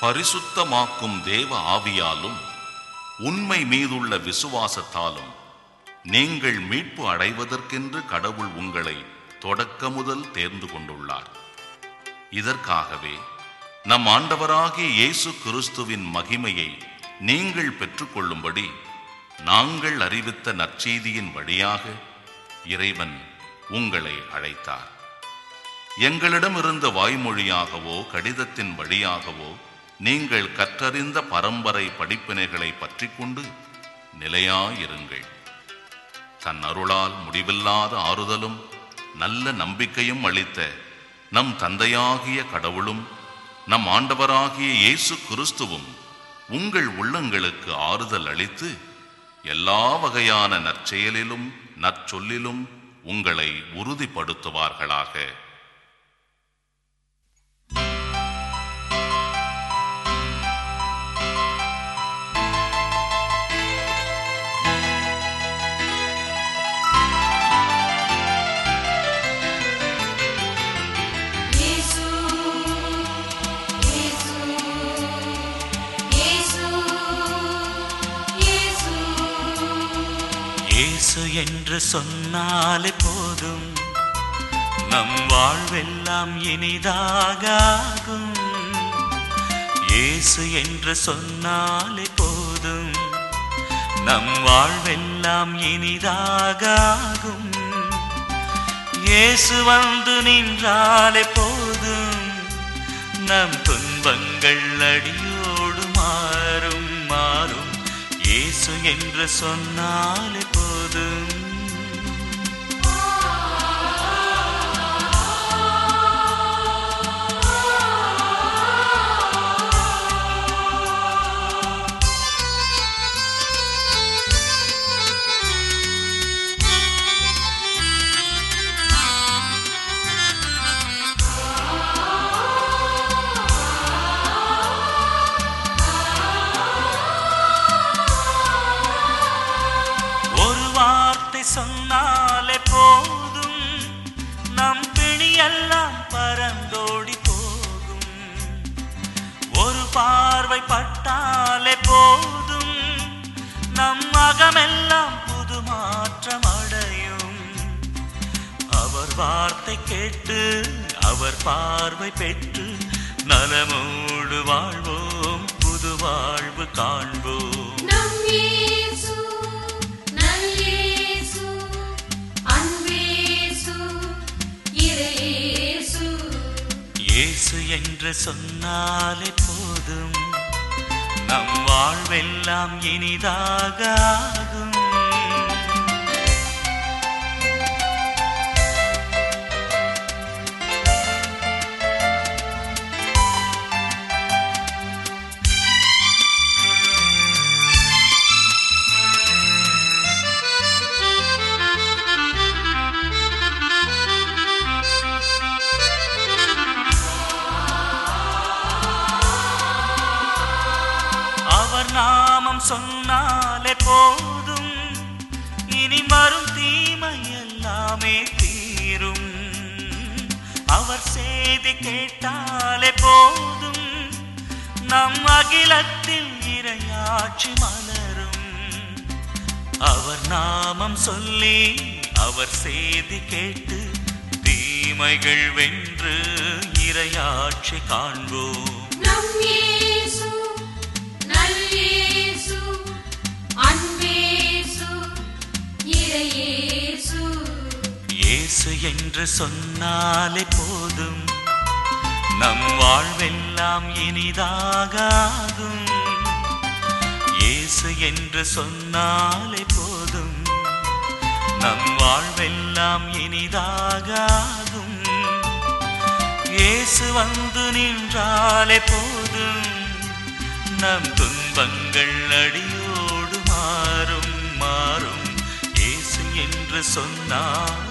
பரிசுத்தமாக்கும் தேவ ஆவியாலும் உண்மை மீதுள்ள விசுவாசத்தாலும் நீங்கள் மீட்பு அடைவதற்கென்று கடவுள் உங்களை தொடக்க முதல் தேர்ந்து கொண்டுள்ளார் இதற்காகவே நம் ஆண்டவராகிய இயேசு கிறிஸ்துவின் மகிமையை நீங்கள் பெற்றுக்கொள்ளும்படி நாங்கள் அறிவித்த நற்செய்தியின் வழியாக இறைவன் உங்களை அழைத்தார் எங்களிடமிருந்த வாய்மொழியாகவோ கடிதத்தின் வழியாகவோ நீங்கள் கற்றறிந்த பரம்பரை படிப்பினைகளை பற்றிக்கொண்டு நிலையாயிருங்கள் தன் அருளால் முடிவில்லாத ஆறுதலும் நல்ல நம்பிக்கையும் அளித்த நம் தந்தையாகிய கடவுளும் நம் ஆண்டவராகிய இயேசு கிறிஸ்துவும் உங்கள் உள்ளங்களுக்கு ஆறுதல் அளித்து எல்லா வகையான நற்செயலிலும் நற்சொல்லிலும் உங்களை உறுதிப்படுத்துவார்களாக இயேசு இயேசு இயேசு இயேசு இயேசு என்று சொன்னாலே போதும் நம் வாழ்வெல்லாம் இனிதாக ஆகும் இயேசு என்று சொன்னாலே போதும் நம் வாழ்வெல்லாம் இனிதாக ஆகும் இயேசு வந்து நின்றாலே போதும் நம் துன்பங்கள் அடியோடு மாறும் மாறும் இயேசு என்று சொன்னாலே போதும் ஒரு வார்த்தை சொன்னாலே போதும் நம் பிணியெல்லாம் பறந்தோடி போகும் ஒரு பார்வை பட்டாலே போதும் நம் அகமெல்லாம் புது மாற்றம் அடையும் அவர் வார்த்தை கேட்டு அவர் பார்வை பெற்று நலமோடு வாழ்வோம் புது வாழ்வு காண்போம் நம் இயேசு நல்லேசு அன்பேசு இறையேசு இயேசு என்று சொன்னாலே போதும் நம் வாழ்வெல்லாம் இனிதாக ஆகும் அவர் நாமம் சொன்னாலே போதும் இனி வரும் தீமை எல்லாமே தீரும் அவர் செய்தி கேட்டாலே போதும் நம் அகிலத்தில் இரையாட்சி மலரும் அவர் நாமம் சொல்லி அவர் செய்தி கேட்டு தீமைகள் வென்று இரையாட்சி காண்போம் நம் இயேசு நல்லேசு அன்பேசு இறையேசு இயேசு என்று சொன்னாலே போதும் நம் வாழ்வெல்லாம் இனிதாக ஆகும் இயேசு என்று சொன்னாலே போதும் நம் வாழ்வெல்லாம் இனிதாக ஆகும் இயேசு வந்து நின்றாலே போதும் நம் துன்பங்கள் அடியோடு மாறும் மாறும் இயேசு என்று சொன்னால்